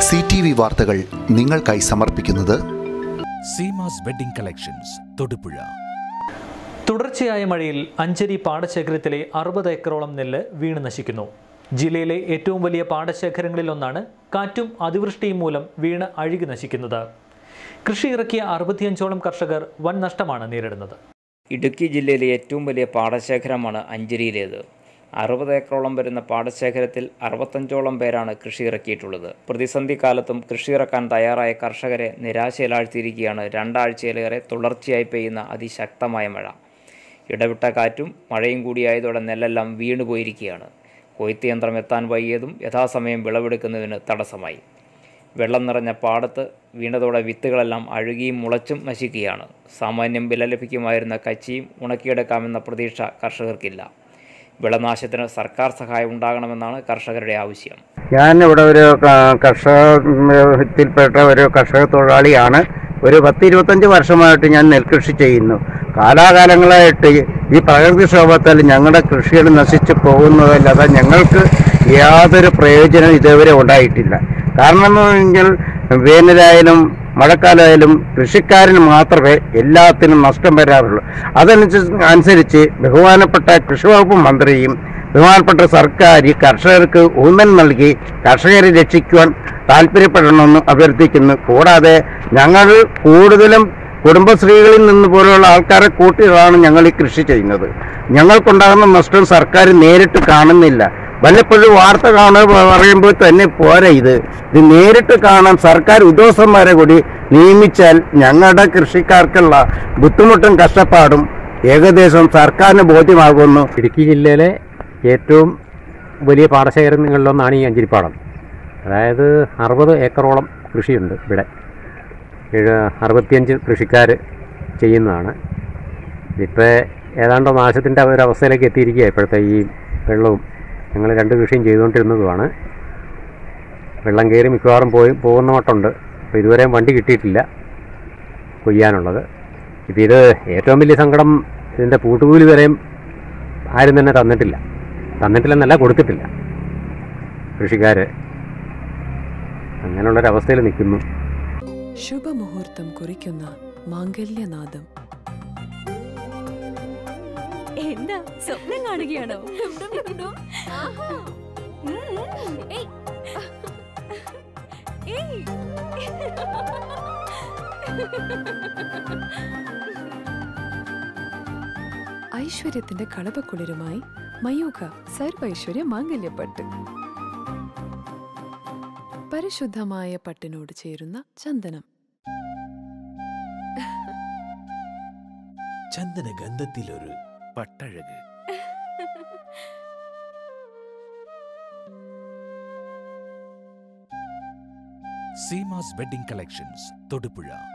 C T V വാർത്തകൾ നിങ്ങൾക്കായി സമർപ്പിക്കുന്നത് സീമാസ് വെഡിംഗ് കളക്ഷൻസ് തൊടുപുഴ തുടർച്ചയായ മഴയിൽ അഞ്ചരി പാടശേഖരത്തിലെ അറുപത് ഏക്കറോളം നെല്ല് വീണ് നശിക്കുന്നു ജില്ലയിലെ ഏറ്റവും വലിയ പാടശേഖരങ്ങളിലൊന്നാണ് കാറ്റും അതിവൃഷ്ടിയും മൂലം വീണ് അഴുകി നശിക്കുന്നത് കൃഷി ഇറക്കിയ അറുപത്തിയഞ്ചോളം കർഷകർ വൻ നഷ്ടമാണ് നേരിടുന്നത് ഇടുക്കി ജില്ലയിലെ ഏറ്റവും വലിയ പാടശേഖരമാണ് അഞ്ചരിയിലേത് അറുപത് ഏക്കറോളം വരുന്ന പാടശേഖരത്തിൽ അറുപത്തഞ്ചോളം പേരാണ് കൃഷി ഇറക്കിയിട്ടുള്ളത് പ്രതിസന്ധി കാലത്തും കൃഷി ഇറക്കാൻ തയ്യാറായ കർഷകരെ നിരാശയിലാഴ്ത്തിയിരിക്കുകയാണ് രണ്ടാഴ്ചയിലേറെ തുടർച്ചയായി പെയ്യുന്ന അതിശക്തമായ മഴ ഇടവിട്ട കാറ്റും മഴയും കൂടിയായതോടെ നെല്ലെല്ലാം വീണുപോയിരിക്കുകയാണ് കൊയ്ത്ത് യന്ത്രം എത്താൻ വൈകിയതും യഥാസമയം വിളവെടുക്കുന്നതിന് തടസ്സമായി വെള്ളം നിറഞ്ഞ പാടത്ത് വീണതോടെ വിത്തുകളെല്ലാം അഴുകിയും മുളച്ചും നശിക്കുകയാണ് സാമാന്യം വില ലഭിക്കുമായിരുന്ന കച്ചിയും ഉണക്കിയെടുക്കാമെന്ന പ്രതീക്ഷ കർഷകർക്കില്ല വിളനാശത്തിന് സർക്കാർ സഹായം ഉണ്ടാകണമെന്നാണ് കർഷകരുടെ ആവശ്യം ഞാൻ ഇവിടെ ഒരു ക- കർഷകത്തിൽപ്പെട്ട ഒരു കർഷക തൊഴിലാളിയാണ് ഒരു പത്ത് ഇരുപത്തഞ്ച് വർഷമായിട്ട് ഞാൻ നെൽകൃഷി ചെയ്യുന്നു കാലാകാലങ്ങളായിട്ട് ഈ പ്രകൃതിക്ഷോഭത്താൽ ഞങ്ങളുടെ കൃഷികൾ നശിച്ചു പോകുന്നതല്ലാതെ ഞങ്ങൾക്ക് യാതൊരു പ്രയോജനം ഇതുവരെ ഉണ്ടായിട്ടില്ല കാരണം എന്ന് പറഞ്ഞാൽ വേനലായാലും മഴക്കാലമായാലും കൃഷിക്കാരന് മാത്രമേ എല്ലാത്തിനും നഷ്ടം വരാറുള്ളൂ അതനുസരിച്ച് അനുസരിച്ച് ബഹുമാനപ്പെട്ട കൃഷി വകുപ്പ് മന്ത്രിയും ബഹുമാനപ്പെട്ട സർക്കാർ ഈ കർഷകർക്ക് ഊന്നൽ നൽകി കർഷകരെ രക്ഷിക്കുവാൻ താല്പര്യപ്പെടണമെന്ന് അഭ്യർത്ഥിക്കുന്നു കൂടാതെ ഞങ്ങൾ കൂടുതലും കുടുംബശ്രീകളിൽ നിന്ന് പോലെയുള്ള ആൾക്കാരെ കൂട്ടിയാണ് ഞങ്ങൾ ഈ കൃഷി ചെയ്യുന്നത് ഞങ്ങൾക്കുണ്ടാകുന്ന നഷ്ടം സർക്കാർ നേരിട്ട് കാണുന്നില്ല വല്ലപ്പോഴും വാർത്ത കാണുക പറയുമ്പോൾ തന്നെ പോരാ ഇത് ഇത് നേരിട്ട് കാണാൻ സർക്കാർ ഉദ്യോഗസ്ഥന്മാരെ കൂടി നിയമിച്ചാൽ ഞങ്ങളുടെ കൃഷിക്കാർക്കുള്ള ബുദ്ധിമുട്ടും കഷ്ടപ്പാടും ഏകദേശം സർക്കാരിന് ബോധ്യമാകുമെന്ന് ഇടുക്കി ജില്ലയിലെ ഏറ്റവും വലിയ പാടശേഖരങ്ങളിലൊന്നാണ് ഈ അഞ്ചിരിപ്പാടം അതായത് അറുപത് ഏക്കറോളം കൃഷിയുണ്ട് ഇവിടെ ഏഴ് അറുപത്തിയഞ്ച് കൃഷിക്കാർ ചെയ്യുന്നതാണ് ഇതിപ്പോൾ ഏതാണ്ട് നാശത്തിൻ്റെ ഒരവസ്ഥയിലേക്ക് എത്തിയിരിക്കുക ഇപ്പോഴത്തെ ഈ വെള്ളവും ഞങ്ങൾ രണ്ട് കൃഷിയും ചെയ്തുകൊണ്ടിരുന്നതുമാണ് വെള്ളം കയറി മിക്കവാറും പോയി പോകുന്ന മട്ടുണ്ട് അപ്പോൾ ഇതുവരെയും വണ്ടി കിട്ടിയിട്ടില്ല കൊയ്യാനുള്ളത് ഇപ്പോൾ ഇത് ഏറ്റവും വലിയ സങ്കടം ഇതിൻ്റെ പൂട്ടുകൂലി വരെയും ആരും തന്നെ തന്നിട്ടില്ല തന്നിട്ടില്ലെന്നല്ല കൊടുത്തിട്ടില്ല കൃഷിക്കാർ അങ്ങനെയുള്ളൊരവസ്ഥയിൽ നിൽക്കുന്നു ശുഭമുഹൂർത്തം കുറിക്കുന്ന മാംഗല്യനാദം എന്താ സ്വപ്നം കാണുകയാണോ ഉം. ഏയ്. ഏയ്. ഐശ്വര്യത്തിന്റെ കളപക്കുളിരുമായി മയൂഖ സർവൈശ്വര്യ മാംഗല്യപ്പട്ട് പരിശുദ്ധമായ പട്ടിനോട് ചേരുന്ന ചന്ദനം ചന്ദന ഗന്ധത്തിലൊരു പട്ടഴക് സീമാസ് വെഡിംഗ് കളക്ഷൻസ് തൊടുപുഴ